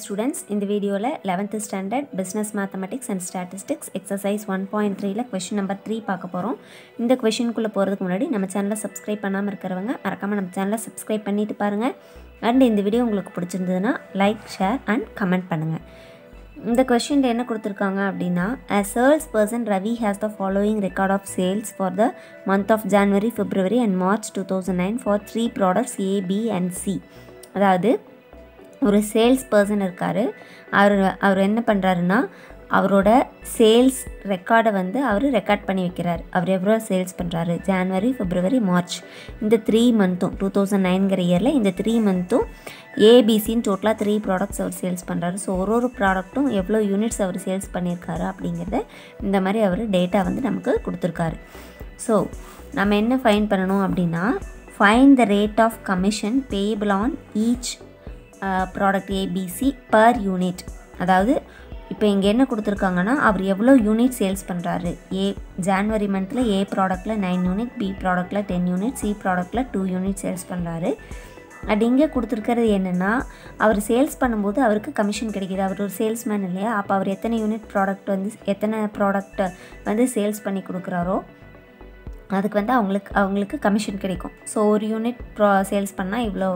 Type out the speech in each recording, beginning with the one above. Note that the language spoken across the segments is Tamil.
ஸ்டூடெண்ட்ஸ் இந்த வீடியோவில் eleventh standard business mathematics and statistics exercise one point த்ரீல கொஷின் நம்பர் த்ரீ பார்க்க போகிறோம் இந்த கொஷினுக்குள்ளே போகிறதுக்கு முன்னாடி நம்ம சேனலை சப்ஸ்கிரைப் பண்ணாமல் இருக்கிறவங்க மறக்காமல் நம்ம சேனலை சப்ஸ்கிரைப் பண்ணிட்டு பாருங்கள் அண்ட் இந்த வீடியோ உங்களுக்கு பிடிச்சிருந்ததுன்னா லைக் ஷேர் அண்ட் கமெண்ட் பண்ணுங்கள் இந்த கொஷினில் என்ன கொடுத்துருக்காங்க அப்படின்னா a sales person Ravi has the following record of sales for the month of January, February and March 2009 for three products A, B and C அதாவது ஒரு சேல்ஸ் பர்சன் இருக்கார் அவர் அவர் என்ன பண்ணுறாருன்னா அவரோட சேல்ஸ் ரெக்கார்டை வந்து அவர் ரெக்கார்ட் பண்ணி வைக்கிறார் அவர் எவ்வளோ சேல்ஸ் பண்ணுறாரு ஜான்வரி பிப்ரவரி மார்ச் இந்த த்ரீ மந்த்தும் டூ தௌசண்ட் நைன்கிற இயரில் இந்த த்ரீ மந்த்தும் ஏபிசின்னு டோட்டலாக த்ரீ ப்ராடக்ட்ஸ் அவர் சேல்ஸ் பண்ணுறாரு ஸோ ஒரு ஒரு ப்ராடக்ட்டும் எவ்வளோ யூனிட்ஸ் அவர் சேல்ஸ் பண்ணியிருக்காரு அப்படிங்கிறத இந்த மாதிரி அவர் டேட்டா வந்து நமக்கு கொடுத்துருக்காரு ஸோ நம்ம என்ன ஃபைன் பண்ணணும் அப்படின்னா find the rate of commission payable on each product ABC per unit அதாவது இப்போ இங்கே என்ன கொடுத்துருக்காங்கன்னா அவர் எவ்வளோ யூனிட் சேல்ஸ் பண்ணுறாரு ஏ ஜான்வரி மந்தில் ஏ ப்ராடக்ட்டில் நைன் யூனிட் பி ப்ராடக்ட்டில் டென் யூனிட் சி ப்ராடக்ட்டில் டூ யூனிட் சேல்ஸ் பண்ணுறாரு அது இங்கே கொடுத்துருக்கிறது என்னென்னா அவர் சேல்ஸ் பண்ணும்போது அவருக்கு கமிஷன் கிடைக்கிது அவர் ஒரு சேல்ஸ்மேன் இல்லையா அப்போ அவர் எத்தனை யூனிட் ப்ராடக்ட் வந்து எத்தனை ப்ராடக்ட்டை வந்து சேல்ஸ் பண்ணி கொடுக்குறாரோ அதுக்கு வந்து அவங்களுக்கு அவங்களுக்கு கமிஷன் கிடைக்கும் ஸோ ஒரு யூனிட் ப்ரா சேல்ஸ் பண்ணால் இவ்வளோ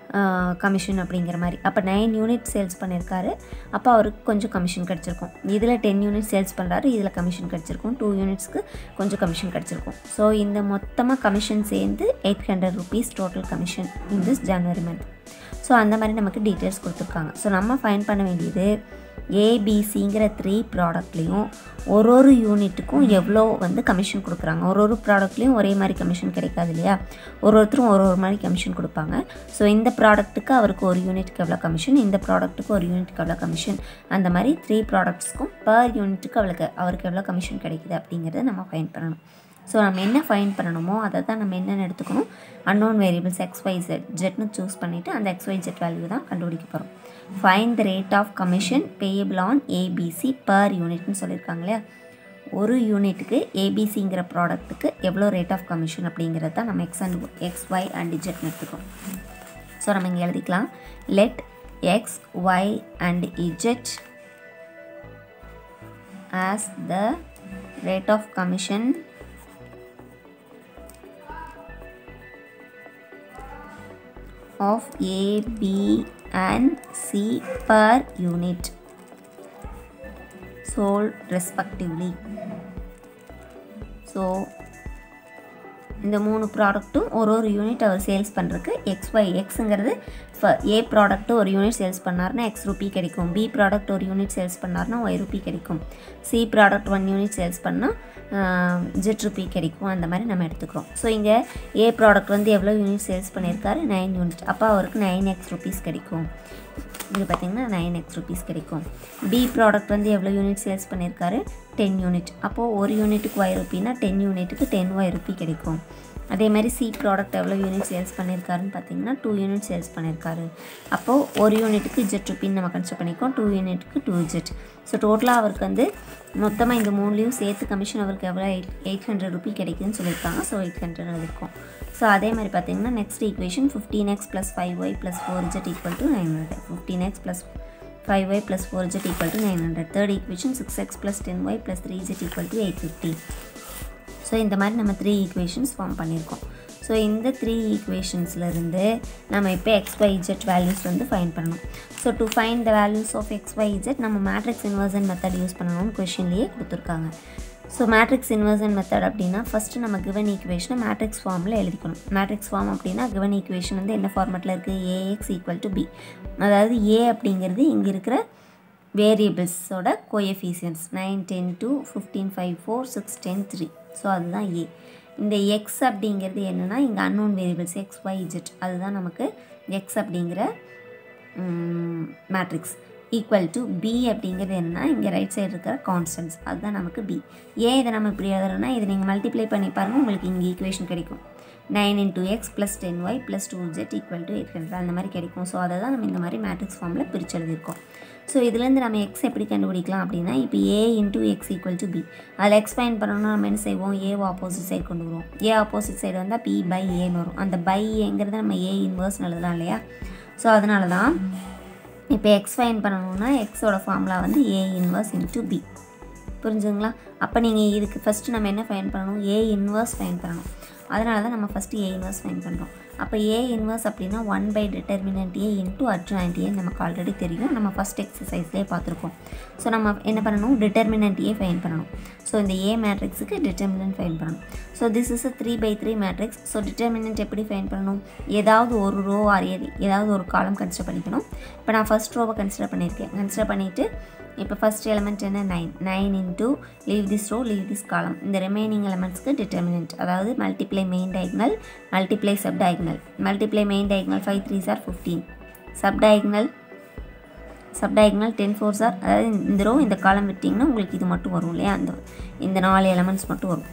கமிஷன் அப்படிங்கிற மாதிரி அப்போ நைன் யூனிட் சேல்ஸ் பண்ணியிருக்காரு அப்போ அவருக்கு கொஞ்சம் கமிஷன் கிடச்சிருக்கும் இதில் டென் யூனிட் சேல்ஸ் பண்ணுறாரு இதில் கமிஷன் கிடச்சிருக்கும் டூ யூனிட்ஸ்க்கு கொஞ்சம் கமிஷன் கிடச்சிருக்கும் ஸோ இந்த மொத்தமாக கமிஷன் சேர்ந்து eight hundred rupees total commission in this January month so அந்த மாதிரி நமக்கு டீட்டெயில்ஸ் கொடுத்துருக்காங்க ஸோ நம்ம ஃபைன் பண்ண வேண்டியது ஏபிசிங்கிற த்ரீ ப்ராடக்ட்லேயும் ஒரு ஒரு யூனிட்டுக்கும் எவ்வளோ வந்து கமிஷன் கொடுக்குறாங்க ஒரு ஒரு ப்ராடக்ட்லேயும் ஒரே மாதிரி கமிஷன் கிடைக்காது இல்லையா ஒரு ஒருத்தரும் ஒரு ஒரு மாதிரி கமிஷன் கொடுப்பாங்க ஸோ இந்த ப்ராடக்ட்டுக்கு அவருக்கு ஒரு யூனிட்டுக்கு எவ்வளோ கமிஷன் இந்த ப்ராடக்ட்டுக்கு ஒரு யூனிட்டுக்கு எவ்வளோ கமிஷன் அந்த மாதிரி த்ரீ ப்ராடக்ட்ஸ்க்கும் பர் யூனிட்டுக்கு அவளுக்கு அவருக்கு எவ்வளோ கமிஷன் கிடைக்குது அப்படிங்கிறத நம்ம ஃபைன் பண்ணணும் ஸோ நம்ம என்ன ஃபைன் பண்ணணுமோ அதை தான் நம்ம என்னென்னு எடுத்துக்கணும் unknown variables X Y Z ஜெட்னு சூஸ் பண்ணிவிட்டு அந்த எக்ஸ் ஒய் ஜெட் வேல்யூ தான் கண்டுபிடிக்க போகிறோம் find the rate of commission payable on ABC per யூனிட்னு சொல்லியிருக்காங்க இல்லையா ஒரு யூனிட்டுக்கு ஏபிசிங்கிற ப்ராடக்ட்டுக்கு எவ்வளோ ரேட் ஆஃப் கமிஷன் அப்படிங்கிறது தான் நம்ம X and X Y and இஜெட்னு எடுத்துக்கோம் ஸோ நம்ம இங்கே எழுதிக்கலாம் let X Y and Z as the rate of commission of A, B and C per unit sold respectively. So இந்த மூணு ப்ராடக்ட்டும் ஒரு ஒரு யூனிட் அவர் சேல்ஸ் பண்ணுறதுக்கு எக்ஸ் ஒய் எக்ஸுங்கிறது ஏ ப்ராடக்ட்டு ஒரு யூனிட் சேல்ஸ் பண்ணார்னா எக்ஸ் ருபி கிடைக்கும் பி ப்ராடக்ட் ஒரு யூனிட் சேல்ஸ் பண்ணார்னா ஒய் ருபி கிடைக்கும் C product one unit sales பண்ணால் ஜெட் ருபி கிடைக்கும் அந்த மாதிரி நம்ம எடுத்துக்கிறோம் ஸோ இங்கே ஏ ப்ராடக்ட் வந்து எவ்வளோ யூனிட் சேல்ஸ் பண்ணியிருக்காரு நைன் யூனிட் அப்போ அவருக்கு நைன் எக்ஸ் ருபீஸ் கிடைக்கும் இது பார்த்திங்கன்னா நைன் எக்ஸ் ருபீஸ் கிடைக்கும் பி ப்ராடக்ட் வந்து எவ்வளோ யூனிட் சேல்ஸ் பண்ணியிருக்காரு டென் யூனிட் அப்போது ஒரு யூனிட்டுக்கு ஒய் ருப்பின்னா டென் யூனிட்டுக்கு டென் ஒய் ருப்பி கிடைக்கும் அதே மாதிரி சி ப்ராடக்ட் எவ்வளோ யூனிட் சேல்ஸ் பண்ணியிருக்காருன்னு பார்த்தீங்கன்னா டூ யூனிட் சேல்ஸ் பண்ணியிருக்காரு அப்போது ஒரு யூனிட்டுக்கு ஜெட் ருப்பின்னு நம்ம கன்சிடர் பண்ணிக்கோம் டூ யூனிட்டுக்கு டூ ஜெட் ஸோ டோட்டலாக அவருக்கு வந்து மொத்தமாக இந்த மூணுலேயும் சேர்த்து கமிஷன் அவருக்கு எவ்வளோ எயிட் எயிட் ஹண்ட்ரட் ருபி கிடைக்குதுன்னு சொல்லியிருக்காங்க ஸோ எயிட் ஹண்ட்ரட் இருக்கும் ஸோ அதே மாதிரி பார்த்தீங்கன்னா next equation fifteen x plus five y plus four z equal to nine hundred fifteen x plus five y plus four z equal to nine hundred third equation six x plus ten y plus three z equal to eight fifty so இந்த மாதிரி நம்ம த்ரீ ஈக்குவேஷன்ஸ் ஃபார்ம் பண்ணியிருக்கோம் ஸோ இந்த த்ரீ ஈக்குவேஷன்ஸ்லேருந்து நம்ம இப்போ எக்ஸ் ஒய் இஜெட் வேல்யூஸ் வந்து ஃபைன் பண்ணணும் so to find the values of x y z நம்ம மேட்ரிக்ஸ் இன்வர்சன் மெத்தட் யூஸ் பண்ணணும்னு கொஷின்லேயே கொடுத்துருக்காங்க ஸோ மேட்ரிக்ஸ் இன்வர்சன் மெத்தட் அப்படின்னா ஃபஸ்ட்டு நம்ம கிவன் ஈக்குவேஷனை மேட்ரிக்ஸ் ஃபார்மில் எழுதிக்கணும் மேட்ரிக்ஸ் ஃபார்ம் அப்படின்னா கிவன் ஈக்குவேஷன் வந்து என்ன ஃபார்மெட்டில் இருக்குது ஏஎக்ஸ் ஈக்குவல் டு பி அதாவது ஏ அப்படிங்கிறது இங்கே இருக்கிற வேரியபிள்ஸோட coefficients nine ten two fifteen five four six ten three so அதுதான் ஏ இந்த எக்ஸ் அப்படிங்கிறது என்னென்னா இங்கே unknown variables X y z அதுதான் நமக்கு எக்ஸ் அப்படிங்கிற மேட்ரிக்ஸ் ஈக்குவல் டு பி அப்படிங்கிறது என்னென்னா இங்கே ரைட் சைடு இருக்கிற கான்ஸ்டன்ஸ் அதுதான் நமக்கு பி ஏன் இதை நம்ம இப்படி எழுதுறோம்னா இதை நீங்கள் மல்டிப்ளை பண்ணி பாருங்கள் உங்களுக்கு இங்கே ஈக்குவேஷன் கிடைக்கும் nine into x plus ten y plus two z equal to eight hundred அந்த மாதிரி கிடைக்கும் ஸோ அதை தான் நம்ம இந்த மாதிரி மேட்ரிக்ஸ் ஃபார்மில் பிரித்து எழுதியிருக்கோம் ஸோ இதுலேருந்து நம்ம எக்ஸ் எப்படி கண்டுபிடிக்கலாம் அப்படின்னா இப்போ A into X equal to B அதில் எக்ஸ்பைன் பண்ணணும்னா நம்ம என்ன செய்வோம் ஏ ஆப்போசிட் சைடு கொண்டு வருவோம் ஏ ஆப்போசிட் சைடு வந்தால் பி பை ஏன்னு வரும் அந்த பை ஏங்கிறத நம்ம ஏ இன்வர்ஸ்னு எழுதலாம் இல்லையா ஸோ அதனால தான் இப்போ எக்ஸ் ஃபைன் பண்ணணும்னா எக்ஸோட ஃபார்முலா வந்து ஏ இன்வர்ஸ் இன்ட்டு பி புரிஞ்சுங்களா அப்போ நீங்கள் இதுக்கு ஃபஸ்ட்டு நம்ம என்ன ஃபைன் பண்ணணும் ஏ இன்வர்ஸ் ஃபைன் பண்ணணும் அதனால தான் நம்ம ஃபஸ்ட்டு ஏ இன்வர்ஸ் ஃபைன் பண்ணுறோம் அப்போ ஏ இன்வர்ஸ் அப்படின்னா one by determinant A into adjoint A நமக்கு ஆல்ரெடி தெரியும் நம்ம ஃபஸ்ட் எக்ஸசைஸ்லேயே பார்த்துருக்கோம் ஸோ நம்ம என்ன பண்ணணும் டிட்டர்மினன்ட் ஏ ஃபைன் பண்ணணும் ஸோ இந்த ஏ மேட்ரிக்ஸுக்கு டிட்டர்மினன்ட் ஃபைன் பண்ணணும் so this is a three by three matrix so determinant எப்படி ஃபைன் பண்ணணும் ஏதாவது ஒரு ரோ ஆர் ஏதாவது ஒரு காலம் கன்சிடர் பண்ணிக்கணும் இப்போ நான் ஃபஸ்ட் ரோவை கன்சிடர் பண்ணியிருக்கேன் கன்சிடர் பண்ணிவிட்டு இப்போ ஃபஸ்ட் எலமெண்ட் என்ன nine nine into leave this row leave this column இந்த ரிமைனிங் எலமெண்ட்ஸ்க்கு டிட்டர்மினன்ட் அதாவது multiply main diagonal multiply sub diagonal multiply main diagonal five three are fifteen sub diagonal sub diagonal ten four are அதாவது இந்த ரோ இந்த காலம் விட்டிங்கன்னா உங்களுக்கு இது மட்டும் வரும் இல்லையா அந்த இந்த நாலு எலமெண்ட்ஸ் மட்டும் வரும்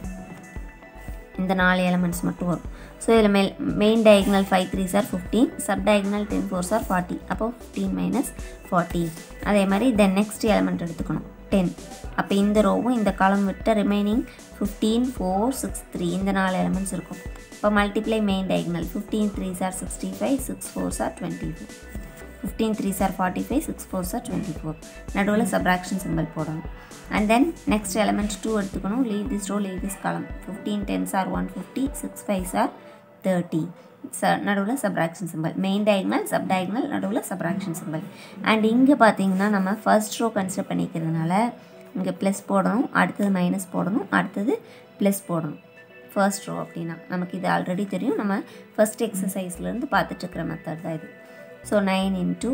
இந்த நாலு எலமெண்ட்ஸ் மட்டும் வரும் ஸோ இதில் மெல் main diagonal five three are fifteen sub diagonal ten four are forty அப்போ ஃபிஃப்டீன் மைனஸ் ஃபார்ட்டி அதே மாதிரி தென் நெக்ஸ்ட் எலமெண்ட் எடுத்துக்கணும் டென் அப்போ இந்த ரோவும் இந்த காலம் விட்ட remaining fifteen four six three இந்த நாலு எலமெண்ட்ஸ் இருக்கும் இப்போ multiply main diagonal fifteen three are sixty five six four are twenty four fifteen three are forty five six four are twenty four நடுவில் சப்ராக்ஷன் சிம்பிள் போடணும் and then next element two எடுத்துக்கணும் leave this row leave this column fifteen ten are one fifty six five are thirty ச நடுவில் subtraction symbol main diagonal sub diagonal நடுவில் சப்ராக்ஷன் சிம்பிள் அண்ட் இங்கே பார்த்தீங்கன்னா நம்ம ஃபர்ஸ்ட் ரோ கன்சிடர் பண்ணிக்கிறதுனால இங்கே ப்ளஸ் போடணும் அடுத்தது மைனஸ் போடணும் அடுத்தது ப்ளஸ் போடணும் ஃபர்ஸ்ட் ரோ அப்படின்னா நமக்கு இது ஆல்ரெடி தெரியும் நம்ம ஃபஸ்ட் எக்ஸசைஸ்லேருந்து பார்த்துட்ருக்கிற மெத்தட் தான் இது ஸோ நைன் இன்ட்டு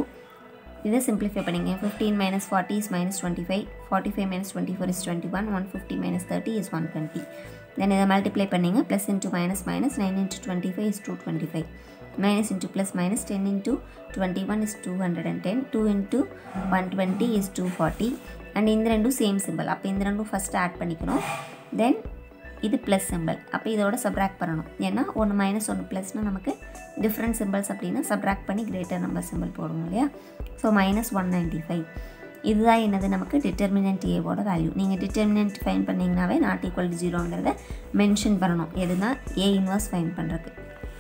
இதை சிம்பிளிஃபை பண்ணிங்க fifteen minus forty is minus twenty five forty five minus twenty four is twenty one one fifty minus thirty is one twenty then இதை மல்டிப்ளை பண்ணிங்க plus into minus minus nine into twenty five is two twenty five minus into plus minus ten into twenty one is two hundred and ten two into one twenty is two forty and இந்த ரெண்டும் சேம் சிம்பிள் அப்போ இந்த ரெண்டும் ஃபஸ்ட்டு ஆட் பண்ணிக்கணும் தென் இது ப்ளஸ் சிம்பிள் அப்போ இதோட சப்ராக்ட் பண்ணணும் ஏன்னா ஒன்று மைனஸ் ஒன்று ப்ளஸ்னால் நமக்கு டிஃப்ரெண்ட் சிம்பிள்ஸ் அப்படின்னா சப்ராக்ட் பண்ணி கிரேட்டர் நம்பர் சிம்பிள் போடுவோம் இல்லையா so minus one ninety five இதுதான் என்னது நமக்கு டிட்டர்மினன்ட் ஏவோட வேல்யூ நீங்கள் டிட்டர்மினன்ட் ஃபைன் பண்ணிங்கனாவே நாட் ஈக்குவல் டு ஜீரோங்கிறத மென்ஷன் பண்ணணும் எதுனா ஏ இன்வர்ஸ் ஃபைன் பண்ணுறதுக்கு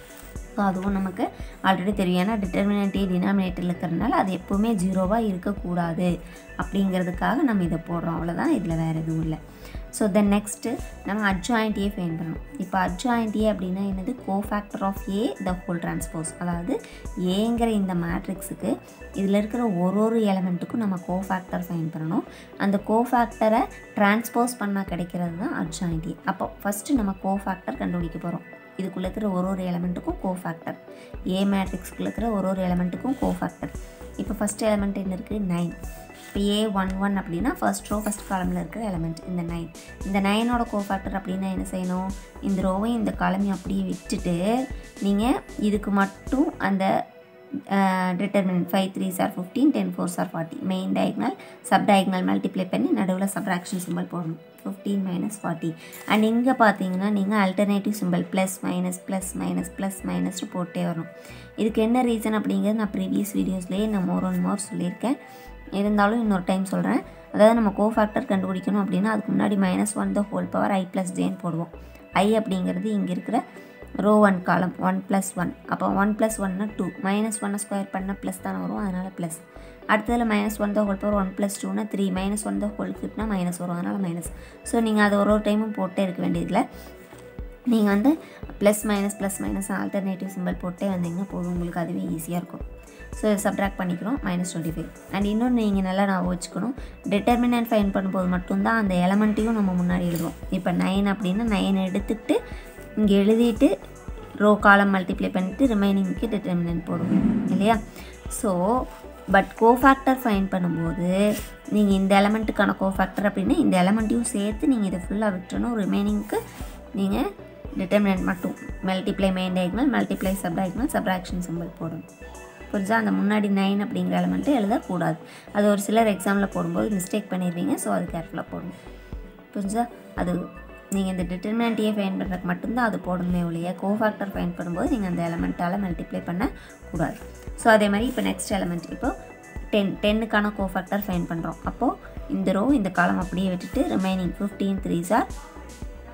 ஸோ அதுவும் நமக்கு ஆல்ரெடி தெரியும் ஏன்னா டிட்டர்மினன்ட் ஏ டினாமினேட்டரில் இருக்கிறதுனால அது எப்போவுமே ஜீரோவாக இருக்கக்கூடாது அப்படிங்கிறதுக்காக நம்ம இதை போடுறோம் அவ்வளோதான் இதில் வேறு எதுவும் இல்லை ஸோ தென் நெக்ஸ்ட்டு நம்ம அட்ஜாயிண்ட் ஏ ஃபைன் பண்ணணும் இப்போ அட்ஜாயிண்ட் ஏ அப்படின்னா என்னது cofactor of A the whole transpose அதாவது ஏங்கிற இந்த மேட்ரிக்ஸுக்கு இதில் இருக்கிற ஒரு ஒரு எலமெண்ட்டுக்கும் நம்ம கோஃபேக்டர் ஃபைன் பண்ணணும் அந்த கோஃபேக்டரை டிரான்ஸ்போஸ் பண்ணால் கிடைக்கிறது தான் அட்ஜாயிண்ட் ஏ அப்போ ஃபஸ்ட்டு நம்ம கோஃபேக்டர் கண்டுபிடிக்க போகிறோம் இதுக்குள்ளே இருக்கிற ஒரு ஒரு எலமெண்ட்டுக்கும் கோஃபேக்டர் ஏ மேட்ரிக்ஸ்குள்ளே இருக்கிற ஒரு ஒரு எலமெண்ட்டுக்கும் கோஃபேக்டர் இப்போ ஃபஸ்ட் எலமெண்ட் என்ன இருக்குது நைன் இப்போ ஏ ஒன் ஒன் அப்படின்னா ஃபர்ஸ்ட் ரோ ஃபஸ்ட் காலமில் இருக்கிற எலமெண்ட் இந்த நைன் இந்த நைனோட கோஃபேக்டர் அப்படின்னா என்ன செய்யணும் இந்த ரோவையும் இந்த காலமையும் அப்படியே விட்டுட்டு நீங்கள் இதுக்கு மட்டும் அந்த determinant five three are fifteen ten four are forty main diagonal sub diagonal multiply பண்ணி நடுவில் சப்ராக்ஷன் சிம்பிள் போடணும் ஃபிஃப்டீன் மைனஸ் ஃபார்ட்டி அண்ட் இங்கே பார்த்தீங்கன்னா நீங்கள் alternative symbol plus minus plus minus plus மைனஸ்னு போட்டே வரணும் இதுக்கு என்ன ரீசன் அப்படிங்கிறது நான் ப்ரீவியஸ் வீடியோஸ்லேயே நான் மோர் ஒன் மோர் சொல்லியிருக்கேன் இருந்தாலும் இன்னொரு டைம் சொல்கிறேன் அதாவது நம்ம கோஃபேக்டர் கண்டுபிடிக்கணும் அப்படின்னா அதுக்கு முன்னாடி minus one the whole power i plus ஜேன்னு போடுவோம் ஐ அப்படிங்கிறது இங்கே இருக்கிற row one column one plus one அப்போ ஒன் ப்ளஸ் ஒன்னா டூ மைனஸ் ஒன்னை ஸ்கொயர் பண்ணால் ப்ளஸ் தானே வரும் அதனால் ப்ளஸ் அடுத்ததில் minus one the whole power one plus டூனா three minus one the whole கியூப்னா மைனஸ் வரும் அதனால் மைனஸ் ஸோ நீங்கள் அதை ஒரு ஒரு டைமும் போட்டே இருக்க வேண்டியதில்லை நீங்கள் வந்து plus minus plus minus alternative symbol போட்டே வந்தீங்கன்னா போதும் உங்களுக்கு அதுவே ஈஸியாக இருக்கும் ஸோ இதை சப்ட்ராக்ட் பண்ணிக்கிறோம் மைனஸ் டுவெண்ட்டி ஃபைவ் அண்ட் இன்னொன்று நீங்கள் நல்லா நான் வச்சுக்கணும் டிட்டர்மினன்ட் ஃபைன் பண்ணும்போது மட்டும்தான் அந்த எலமெண்ட்டையும் நம்ம முன்னாடி எழுதுவோம் இப்போ நைன் அப்படின்னா நைன் எடுத்துக்கிட்டு இங்கே எழுதிட்டு ரோ காலம் மல்டிப்ளை பண்ணிவிட்டு ரிமைனிங்க்கு டிட்டர்மினன்ட் போடுவோம் இல்லையா ஸோ பட் கோஃபேக்டர் ஃபைன் பண்ணும்போது நீங்கள் இந்த எலமெண்ட்டுக்கான கோஃபேக்டர் அப்படின்னா இந்த எலமெண்ட்டையும் சேர்த்து நீங்கள் இதை ஃபுல்லாக விட்டுறணும் ரிமைனிங்க்கு நீங்கள் டிட்டர்மினன்ட் மட்டும் multiply main diagonal multiply sub diagonal subtraction symbol போடணும் புரிஞ்சா அந்த முன்னாடி நைன் அப்படிங்கிற எலமெண்ட்டு எழுதக்கூடாது அது ஒரு சிலர் எக்ஸாமில் போடும்போது மிஸ்டேக் பண்ணிடுவீங்க ஸோ அது கேர்ஃபுல்லாக போடணும் புரிஞ்சா அது நீங்கள் இந்த டிட்டர்மினன்ட்டையே ஃபைன் பண்ணுறதுக்கு மட்டும்தான் அது போடணுமே ஒழிய கோஃபேக்டர் ஃபைன் பண்ணும்போது நீங்கள் அந்த எலமெண்ட்டால் மல்டிப்ளை பண்ணக்கூடாது ஸோ அதே மாதிரி இப்போ நெக்ஸ்ட் எலமெண்ட் இப்போ டென் டென்னுக்கான கோஃபேக்டர் ஃபைன் பண்ணுறோம் அப்போது இந்த ரோ இந்த காலம் அப்படியே விட்டுட்டு remaining fifteen three are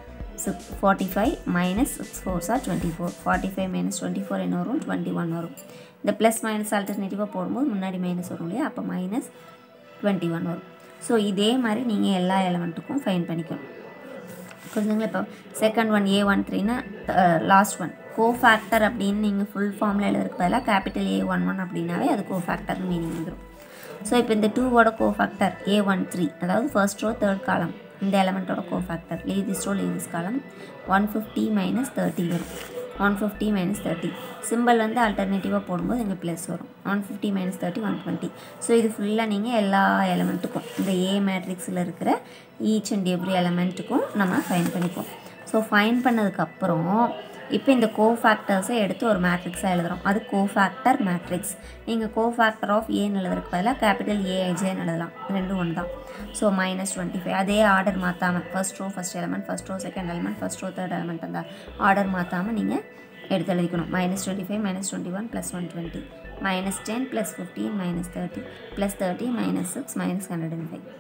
six forty five minus six fours are twenty four forty five minus twenty four என்ன வரும் டுவெண்ட்டி ஒன் வரும் இந்த ப்ளஸ் மைனஸ் ஆல்டர்னேட்டிவாக போடும்போது முன்னாடி மைனஸ் வரும் இல்லையா அப்போ மைனஸ் டுவெண்ட்டி ஒன் வரும் ஸோ இதே மாதிரி நீங்கள் எல்லா எலமெண்ட்டுக்கும் ஃபைன் பண்ணிக்கணும் புரிஞ்சுங்களா இப்போ செகண்ட் ஒன் ஏ ஒன் த்ரீனா லாஸ்ட் ஒன் கோ ஃபேக்டர் அப்படின்னு நீங்கள் ஃபுல் ஃபார்மில் எழுதுறதுக்கு பதிலாக கேபிட்டல் ஏ ஒன் ஒன் அப்படின்னாவே அது கோ ஃபேக்டர்னு மீனிங் வந்துடும் ஸோ இப்போ இந்த டூவோட கோ ஃபேக்டர் ஏ ஒன் த்ரீ அதாவது ஃபர்ஸ்ட் ரோ தேர்ட் காலம் இந்த எலமெண்ட்டோட கோ ஃபேக்டர் leave this row leave this column one fifty minus thirty வரும் one fifty minus thirty symbol வந்து ஆல்டர்னேட்டிவாக போடும்போது இங்கே ப்ளஸ் வரும் one fifty minus thirty one twenty so இது ஃபுல்லாக நீங்கள் எல்லா எலமெண்ட்டுக்கும் இந்த ஏ மேட்ரிக்ஸில் இருக்கிற ஈச் அண்ட் எவ்ரி எலமெண்ட்டுக்கும் நம்ம ஃபைன் பண்ணிப்போம் ஸோ ஃபைன் பண்ணதுக்கப்புறம் இப்போ இந்த கோஃபேக்டர்ஸை எடுத்து ஒரு மேட்ரிக்ஸாக எழுதுகிறோம் அது கோஃபேக்டர் மேட்ரிக்ஸ் நீங்கள் கோஃபேக்டர் ஆஃப் ஏன்னு எழுதுறதுக்கு பதிலாக கேபிட்டல் ஏஐஜேன்னு எழுதலாம் ரெண்டும் ஒன்று தான் ஸோ மைனஸ் டுவெண்ட்டி ஃபைவ் அதே ஆர்டர் மாற்றாமல் first row first element first row second element first row third element அந்த ஆர்டர் மாற்றாமல் நீங்கள் எடுத்து எழுதிக்கணும் minus twenty five minus twenty one plus one twenty minus ten plus fifteen minus thirty plus thirty minus six minus hundred and five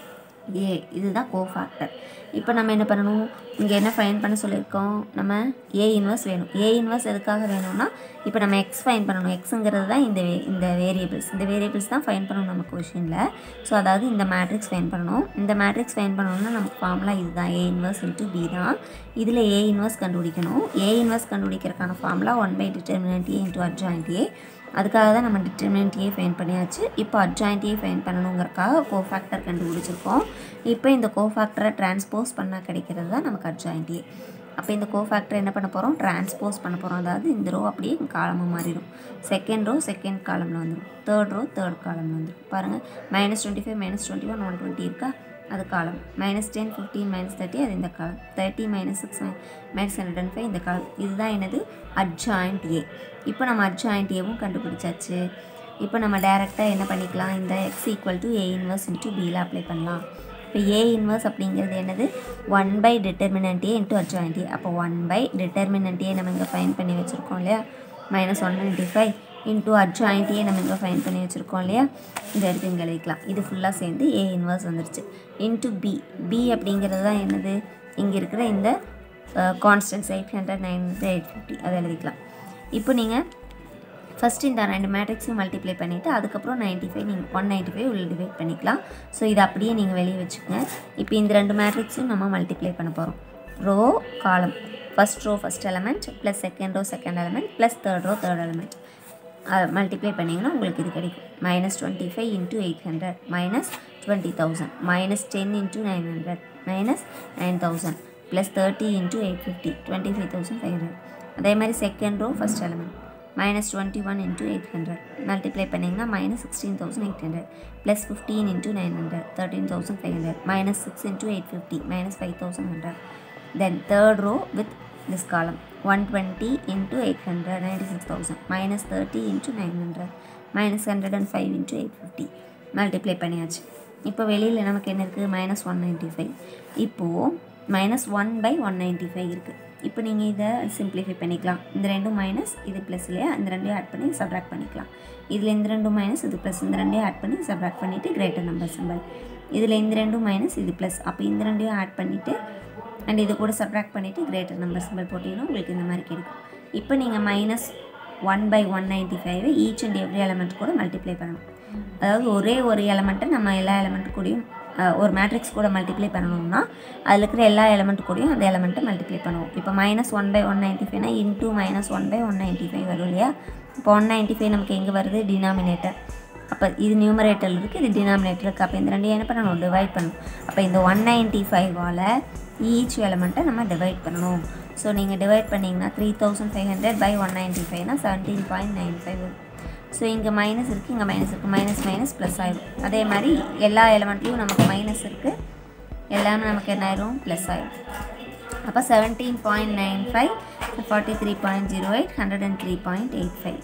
A இதுதான் கோஃபேக்டர் இப்போ நம்ம என்ன பண்ணணும் இங்கே என்ன ஃபைன் பண்ண சொல்லியிருக்கோம் நம்ம ஏ இன்வர்ஸ் வேணும் ஏ இன்வர்ஸ் எதுக்காக வேணும்னா இப்போ நம்ம எக்ஸ் ஃபைன் பண்ணணும் எக்ஸுங்கிறது தான் இந்த வே இந்த வேரியபிள்ஸ் இந்த வேரியபிள்ஸ் தான் ஃபைன் பண்ணணும் நம்ம கொஷினில் ஸோ அதாவது இந்த மேட்ரிக்ஸ் ஃபைன் பண்ணணும் இந்த மேட்ரிக்ஸ் ஃபைன் பண்ணணும்னா நமக்கு ஃபார்முலா இதுதான் ஏ இன்வர்ஸ் இன்ட்டு பி தான் இதில் ஏ இன்வர்ஸ் கண்டுபிடிக்கணும் ஏ இன்வர்ஸ் கண்டுபிடிக்கிறதுக்கான formula one by determinant A into adjoint A அதுக்காக தான் நம்ம டிட்டர்மினன்ட் ஏ ஃபைன் பண்ணியாச்சு இப்போ அட்ஜாயிண்ட் ஏ ஃபைன் பண்ணணுங்கிறக்காக கோஃபேக்டர் கண்டுபிடிச்சிருக்கோம் இப்போ இந்த கோஃபேக்டரை டிரான்ஸ்போஸ் பண்ணால் கிடைக்கிறது தான் நமக்கு அட்ஜாயிண்ட் ஏ அப்போ இந்த கோஃபேக்டர் என்ன பண்ண போகிறோம் டிரான்ஸ்போஸ் பண்ண போகிறோம் அதாவது இந்த ரோ அப்படியே காலமாக மாறிடும் செகண்ட் ரோ செகண்ட் காலமில் வந்துடும் தேர்ட் ரோ தேர்ட் காலமில் வந்துடும் பாருங்கள் minus twenty five minus twenty one one twenty இருக்கா அது column minus ten fifteen minus thirty அது இந்த column thirty minus six minus hundred and five இந்த காலம் இதுதான் என்னது அட்ஜாயிண்ட் ஏ இப்போ நம்ம அட்ஜாயிண்ட் ஏவும் கண்டுபிடிச்சாச்சு இப்போ நம்ம டேரெக்டாக என்ன பண்ணிக்கலாம் இந்த X equal to A inverse into பியில் அப்ளை பண்ணலாம் இப்போ ஏ இன்வர்ஸ் அப்படிங்கிறது என்னது one by determinant A into adjoint A அப்போ ஒன் பை டிட்டர்மினன்ட் ஏ நம்ம இங்கே ஃபைன் பண்ணி வச்சுருக்கோம் இல்லையா minus one ninety five into adjoint A நம்ம இங்கே ஃபைன் பண்ணி வச்சுருக்கோம் இல்லையா இந்த இடத்து இங்கே எழுதிக்கலாம் இது ஃபுல்லாக சேர்ந்து ஏ இன்வர்ஸ் வந்துருச்சு இன்ட்டு பி பி அப்படிங்கிறது தான் என்னது இங்கே இருக்கிற இந்த constants eight hundred nine hundred eight fifty அதை எழுதிக்கலாம் இப்போ நீங்கள் ஃபஸ்ட்டு இந்த ரெண்டு மேட்ரிக்ஸையும் மல்டிப்ளை பண்ணிவிட்டு அதுக்கப்புறம் நைன்ட்டி ஃபைவ் நீங்கள் ஒன் நைன்ட்டி ஃபைவ் உள்ள டிவைட் பண்ணிக்கலாம் ஸோ இதை அப்படியே நீங்கள் வெளியே வச்சுக்கோங்க இப்போ இந்த ரெண்டு மேட்ரிக்ஸையும் நம்ம மல்டிப்ளை பண்ண போகிறோம் row column first row first element plus second row second element plus third row third element multiply பண்ணிங்கன்னா உங்களுக்கு இது கிடைக்கும் minus twenty five into eight hundred minus twenty thousand minus ten into nine hundred minus nine thousand plus thirty into eight fifty twenty five thousand five hundred அதே மாதிரி second row first element minus twenty one into eight hundred multiply பண்ணிங்கன்னா minus sixteen thousand eight hundred plus fifteen into nine hundred thirteen thousand five hundred minus six into eight fifty minus five thousand hundred then third row with this column 120 into 800 96000 minus 30 into 900 minus 105 into 850 multiply பண்ணியாச்சு இப்போ வெளியில் நமக்கு என்ன இருக்குது மைனஸ் ஒன் நைன்ட்டி ஃபைவ் இப்போது minus one by one ninety five இருக்குது இப்போ நீங்கள் இதை சிம்பிளிஃபை பண்ணிக்கலாம் இந்த ரெண்டும் மைனஸ் இது ப்ளஸ் இல்லையா இந்த ரெண்டையும் ஆட் பண்ணி சப்ராக்ட் பண்ணிக்கலாம் இதில் இந்த ரெண்டும் மைனஸ் இது ப்ளஸ் இந்த ரெண்டையும் ஆட் பண்ணி சப்ராக்ட் பண்ணிவிட்டு கிரேட்டர் நம்பர் சிம்பிள் இதில் இந்த ரெண்டும் மைனஸ் இது ப்ளஸ் அப்போ இந்த ரெண்டையும் ஆட் பண்ணிவிட்டு அண்ட் இது கூட சப்ராக்ட் பண்ணிவிட்டு கிரேட்டர் நம்பர் சிம்பிள் போட்டிங்கன்னா உங்களுக்கு இந்த மாதிரி கிடைக்கும் இப்போ நீங்கள் minus one by one ninety five each and every element கூட மல்டிப்ளை பண்ணணும் அதாவது ஒரே ஒரு எலமெண்ட்டை நம்ம எல்லா எலமெண்ட் கூடயும் அஹ், ஒரு மேட்ரிக்ஸ் கூட மல்டிப்ளை பண்ணணும்னா அதில் இருக்கிற எல்லா எலமெண்ட் கூடயும் அந்த எலமெண்ட்டை மல்டிப்ளை பண்ணுவோம் இப்போ minus one by one ninety ஃபைவ்னா into minus one by one ninety five வரும் இல்லையா இப்போ ஒன் நைன்ட்டி ஃபைவ் நமக்கு எங்கே வருது டினாமினேட்டர் அப்போ இது நியூமரேட்டர் இருக்குது இது டினாமினேட்டர் இருக்குது அப்போ இந்த ரெண்டையும் என்ன பண்ணணும் டிவைட் பண்ணணும் அப்போ இந்த ஒன் நைன்ட்டி ஃபைவால் ஈச் எலமெண்ட்டை நம்ம டிவைட் பண்ணணும் ஸோ நீங்கள் டிவைட் பண்ணிங்கன்னா three thousand five hundred by one ninety ஃபைவ்னா seventeen point nine five so இங்கே மைனஸ் இருக்குது இங்கே மைனஸ் இருக்குது மைனஸ் மைனஸ் ப்ளஸ் ஆயிடும் அதே மாதிரி எல்லா எலமெண்ட்லேயும் நமக்கு மைனஸ் இருக்குது எல்லாமே நமக்கு என்ன ஆயிரும் ப்ளஸ் ஆயிடும் அப்போ seventeen point nine five forty three point zero eight hundred and three point eight five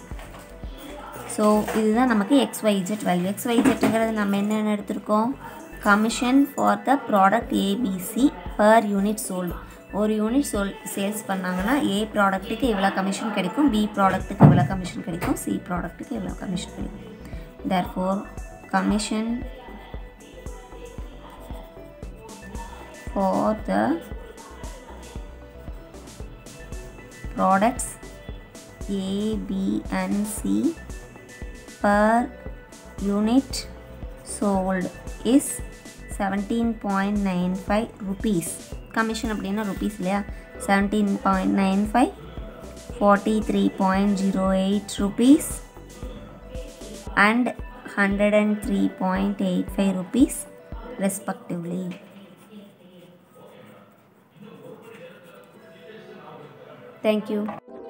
so இதுதான் நமக்கு எக்ஸ்ஒய்ஜெட் வேல்யூ எக்ஸ்ஒய்ஜெட்டுங்கிறது நம்ம என்னென்ன எடுத்திருக்கோம் commission for the product ABC per unit sold ஒரு யூனிட் சோல் சேல்ஸ் பண்ணாங்கன்னா ஏ ப்ராடக்ட்டுக்கு இவ்வளோ கமிஷன் கிடைக்கும் பி ப்ராடக்ட்டுக்கு இவ்வளோ கமிஷன் கிடைக்கும் சி ப்ராடக்ட்டுக்கு இவ்வளோ கமிஷன் கிடைக்கும் therefore commission for the products A, B and C per unit sold is 17.95 rupees commission அப்படின்னா ருபீஸ் இல்லையா seventeen point nine five forty three point zero eight rupees and hundred and three point eight five rupees respectively thank you